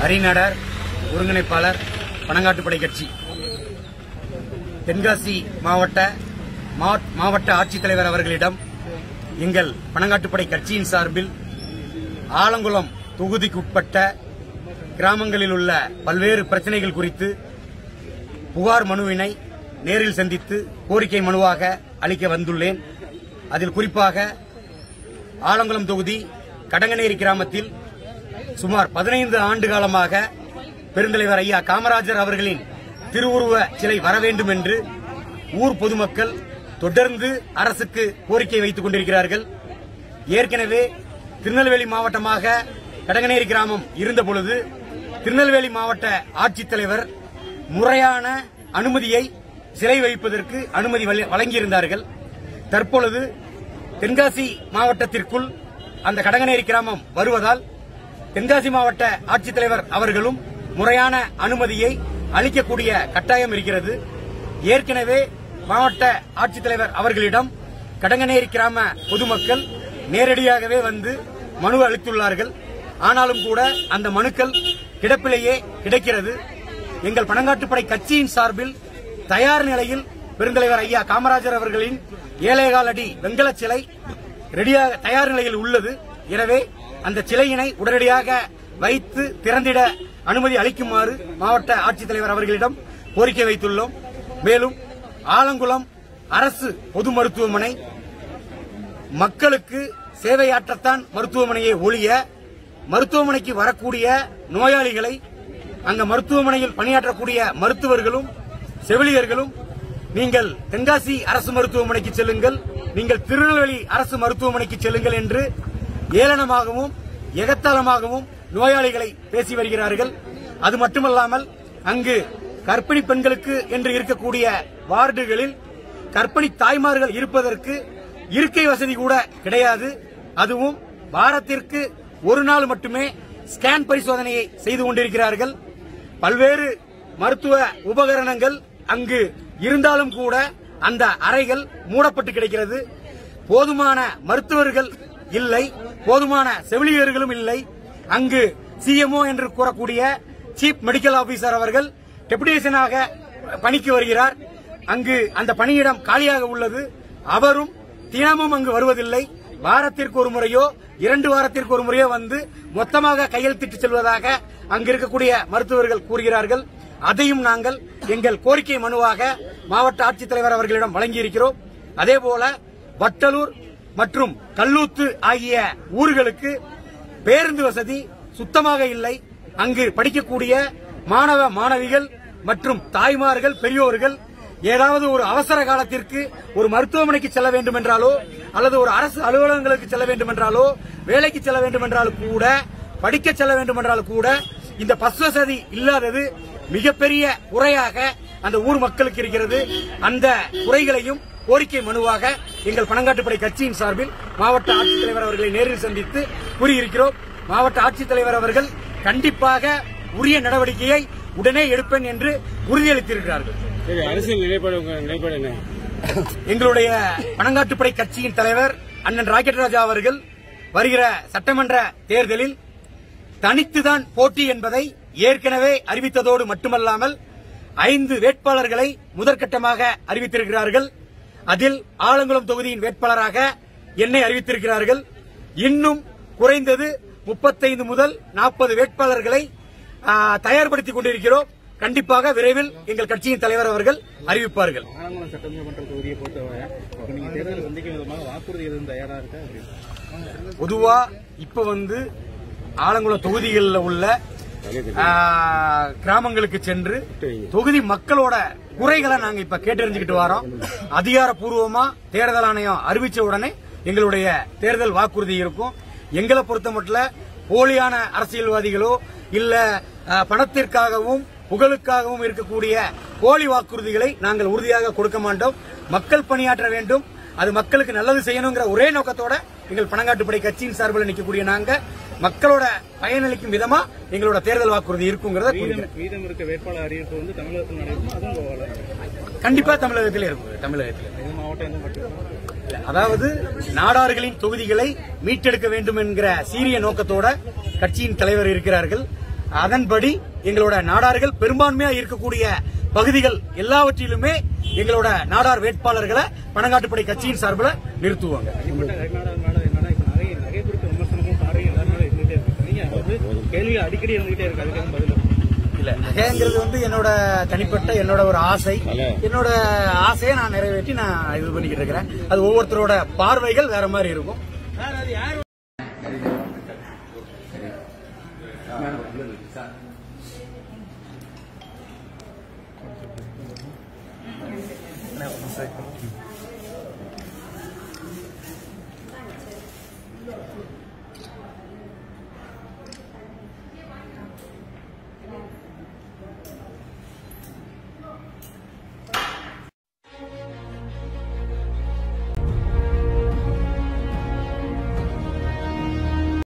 அரிநடர் ஒருங்கிணைப்பாளர் பனங்காட்டுப்படை கட்சி தென்காசி மாவட்ட மா- மாவட்ட ஆட்சித்தலைவர் அவர்களிடம் எங்கள் பனங்காட்டுப்படை கட்சியின் சார்பில் ஆலங்குளம் தொகுதிக்குட்பட்ட கிராமங்களில் உள்ள பல்வேறு பிரச்சனைகள் குறித்து புகார் மனுவினை நேரில் சந்தித்து கோரிக்கை மனுவாக அளிக்க வந்துள்ளேன் அதில் குறிப்பாக ஆலங்குளம் தொகுதி கடங்கநேரி கிராமத்தில் சுமார் பதினைந்து ஆண்டு காலமாக பெருந்தலைவர் ஐயா காமராஜர் அவர்களின் திருவுருவ சிலை வர வேண்டும் என்று ஊர் பொதுமக்கள் தொடர்ந்து அரசுக்கு கோரிக்கை வைத்துக் கொண்டிருக்கிறார்கள் ஏற்கனவே திருநெல்வேலி மாவட்டமாக கடங்கநேரி கிராமம் இருந்த பொழுது திருநெல்வேலி மாவட்ட ஆட்சித்தலைவர் முறையான அனுமதியை சிலை வைப்பதற்கு அனுமதி வழ- வழங்கியிருந்தார்கள் தற்பொழுது தென்காசி மாவட்டத்திற்குள் அந்த கடங்கநேரி கிராமம் வருவதால் தென்காசி மாவட்ட ஆட்சித்தலைவர் அவர்களும் முறையான அனுமதியை அளிக்கக்கூடிய கட்டாயம் இருக்கிறது ஏற்கனவே மாவட்ட ஆட்சித்தலைவர் அவர்களிடம் கடங்கநேரி கிராம பொதுமக்கள் நேரடியாகவே வந்து மனு அளித்துள்ளார்கள் ஆனாலும் கூட அந்த மனுக்கள் கிடப்பிலேயே கிடைக்கிறது எங்கள் பனங்காட்டுப்படை கட்சியின் சார்பில் தயார் நிலையில் பெருந்தலைவர் ஐயா காமராஜர் அவர்களின் ஏழேகால் அடி வெங்கல சிலை ரெடியாக தயார் நிலையில் உள்ளது எனவே அந்த சிலையினை உடனடியாக வைத்து திறந்திட அனுமதி அளிக்குமாறு மாவட்ட ஆட்சித்தலைவர் அவர்களிடம் கோரிக்கை வைத்துள்ளோம் மேலும் ஆலங்குளம் அரசு பொது மருத்துவமனை மக்களுக்கு சேவையாற்றத்தான் மருத்துவமனையை ஒழிய மருத்துவமனைக்கு வரக்கூடிய நோயாளிகளை அங்க மருத்துவமனையில் பணியாற்றக்கூடிய மருத்துவர்களும் செவிலியர்களும் நீங்கள் தென்காசி அரசு மருத்துவமனைக்கு செல்லுங்கள் நீங்கள் திருநெல்வேலி அரசு மருத்துவமனைக்கு செல்லுங்கள் என்று ஏளனமாகவும் எகத்தாளமாகவும் நோயாளிகளை பேசி வருகிறார்கள் அது மட்டுமல்லாமல் அங்கு கர்ப்பிணி பெண்களுக்கு என்று இருக்கக்கூடிய வார்டுகளில் கர்ப்பிணி தாய்மார்கள் இருப்பதற்கு இருக்கை வசதி கூட கிடையாது அதுவும் வாரத்திற்கு ஒரு நாள் மட்டுமே ஸ்கேன் பரிசோதனையை செய்து கொண்டிருக்கிறார்கள் பல்வேறு மருத்துவ உபகரணங்கள் அங்கு இருந்தாலும் கூட அந்த அறைகள் மூடப்பட்டு கிடக்கிறது போதுமான மருத்துவர்கள் இல்லை போதுமான செவிலியர்களும் இல்லை அங்கு சிஎம்ஓ என்று கூறக்கூடிய சீஃப் மெடிக்கல் ஆபீசர் அவர்கள் டெபுடேஷனாக பணிக்கு வருகிறார் அங்கு அந்த பணியிடம் காலியாக உள்ளது அவரும் தினமும் அங்கு வருவதில்லை வாரத்திற்கு ஒரு முறையோ இரண்டு வாரத்திற்கு ஒரு முறையோ வந்து மொத்தமாக கையெழுத்திட்டு செல்வதாக அங்கு இருக்கக்கூடிய மருத்துவர்கள் கூறுகிறார்கள் அதையும் நாங்கள் எங்கள் கோரிக்கை மனுவாக மாவட்ட ஆட்சித்தலைவர் அவர்களிடம் வழங்கியிருக்கிறோம் அதேபோல வட்டலூர் மற்றும் கல்லூத்து ஆகிய ஊர்களுக்கு பேருந்து வசதி சுத்தமாக இல்லை அங்கு படிக்கக்கூடிய மாணவ மாணவிகள் மற்றும் தாய்மார்கள் பெரியோர்கள் ஏதாவது ஒரு அவசர காலத்திற்கு ஒரு மருத்துவமனைக்கு செல்ல வேண்டும் என்றாலோ அல்லது ஒரு அரசு அலுவலகங்களுக்கு செல்ல வேண்டும் என்றாலோ வேலைக்கு செல்ல வேண்டும் என்றாலும் கூட படிக்க செல்ல வேண்டும் என்றாலும் கூட இந்த பஸ் வசதி இல்லாதது மிகப்பெரிய குறையாக அந்த ஊர் மக்களுக்கு இருக்கிறது அந்த குறைகளையும் கோரிக்கை மனுவாக எங்கள் பனங்காட்டுப்படை கட்சியின் சார்பில் மாவட்ட ஆட்சித்தலைவர் அவர்களை நேரில் சந்தித்து கூறியிருக்கிறோம் மாவட்ட ஆட்சித்தலைவர் அவர்கள் கண்டிப்பாக உரிய நடவடிக்கையை உடனே எடுப்பேன் என்று உறுதியளித்திருக்கிறார்கள் சரி அரசியல் நிலைப்பாடு உங்க நிலைப்பாடு என்ன எங்களுடைய பனங்காட்டுப்படை கட்சியின் தலைவர் அண்ணன் ராக்கெட் ராஜா அவர்கள் வருகிற சட்டமன்ற தேர்தலில் தனித்துதான் போட்டி என்பதை ஏற்கனவே அறிவித்ததோடு மட்டுமல்லாமல் ஐந்து வேட்பாளர்களை முதற்கட்டமாக அறிவித்திருக்கிறார்கள் அதில் ஆலங்குளம் தொகுதியின் வேட்பாளராக என்னை அறிவித்திருக்கிறார்கள் இன்னும் குறைந்தது முப்பத்தைந்து முதல் நாற்பது வேட்பாளர்களை ஆ, தயார்படுத்திக் கொண்டிருக்கிறோம் கண்டிப்பாக விரைவில் எங்கள் கட்சியின் தலைவர் அவர்கள் அறிவிப்பார்கள் ஆலங்குளம் சட்டமன்ற தொகுதியை பொறுத்தவரை இப்ப நீங்க தேர்தல் சந்திக்கும் விதமாக வாக்குறுதி எதுவும் தயாரா இருக்கா அப்படி பொதுவா இப்ப வந்து ஆலங்குளம் தொகுதிகளில் உள்ள ஆ, கிராமங்களுக்கு சென்று தொகுதி மக்களோட குறைகளை நாங்க இப்ப கேட்டறிஞ்சுக்கிட்டு வரோம் அதிகாரப்பூர்வமா தேர்தல் ஆணையம் அறிவிச்ச உடனே எங்களுடைய தேர்தல் வாக்குறுதி இருக்கும் எங்களை பொறுத்த மட்டும் போலியான அரசியல்வாதிகளோ இல்ல ஆ, பணத்திற்காகவும் புகழுக்காகவும் இருக்கக்கூடிய போலி வாக்குறுதிகளை நாங்கள் உறுதியாக கொடுக்க மாட்டோம் மக்கள் பணியாற்ற வேண்டும் அது மக்களுக்கு நல்லது செய்யணுங்கிற ஒரே நோக்கத்தோட எங்கள் பணங்காட்டுப்படை கட்சியின் சார்பில் நிற்கக்கூடிய நாங்க மக்களோட பயனளிக்கும் விதமா எங்களோட தேர்தல் வாக்குறுதி இருக்குங்கிறத குறிக்கிறேன். மீதம் மீதம் இருக்க வேட்பாளர் அறிவிப்பு வந்து தமிழகத்தில் நடைபெறும் அதுவும் கோவால நடக்கும். கண்டிப்பா தமிழகத்தில் இருக்கும் தமிழகத்தில் இது மாவட்டம் எதுவும் மட்டும் அதாவது நாடார்களின் தொகுதிகளை மீட்டெடுக்க வேண்டும் என்கிற சீரிய நோக்கத்தோட கட்சியின் தலைவர் இருக்கிறார்கள் அதன்படி எங்களோட நாடார்கள் பெரும்பான்மையா இருக்கக்கூடிய பகுதிகள் எல்லாவற்றிலுமே எங்களோட நாடார் வேட்பாளர்களை பணங்காட்டுப்படை கட்சியின் சார்பில் நிறுத்துவாங்க தனிப்பட்ட கர்நாடக நாடு என்னன்னா இப்ப நகை நகை குறித்த விமர்சனமும் பார்வையும் எல்லாருமே இருந்துகிட்டே இருக்கு நீங்க வந்து கேள்வி அடிக்கடி இருந்துகிட்டே இருக்கு அதுக்கு பதில் இல்ல நகைங்கிறது வந்து என்னோட தனிப்பட்ட என்னோட ஒரு ஆசை என்னோட ஆசையை நான் நிறைவேற்றி நான் இது பண்ணிக்கிட்டு இருக்கிறேன் அது ஒவ்வொருத்தரோட பார்வைகள் வேற மாதிரி இருக்கும்